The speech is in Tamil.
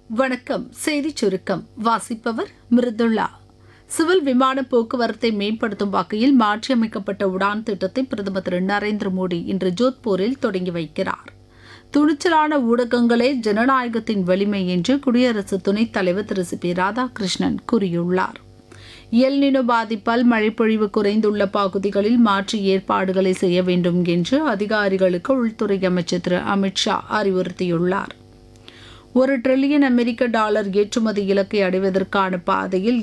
வணக்கம் செய்திச் சுருக்கம் வாசிப்பவர் மிருதுளா சிவில் விமான போக்குவரத்தை மேம்படுத்தும் வகையில் மாற்றியமைக்கப்பட்ட உடான் திட்டத்தை பிரதமர் திரு நரேந்திர மோடி இன்று ஜோத்பூரில் தொடங்கி வைக்கிறார் துணிச்சலான ஊடகங்களே ஜனநாயகத்தின் வலிமை என்று குடியரசு துணைத் தலைவர் திரு சி பி ராதாகிருஷ்ணன் கூறியுள்ளார் எல்நினோ பாதிப்பால் மழைப்பொழிவு குறைந்துள்ள பகுதிகளில் மாற்று ஏற்பாடுகளை செய்ய வேண்டும் என்று அதிகாரிகளுக்கு உள்துறை அமைச்சர் திரு அமித்ஷா அறிவுறுத்தியுள்ளார் ஒரு டிரில்லியன் அமெரிக்க டாலர் ஏற்றுமதி இலக்கை அடைவதற்கான பாதையில்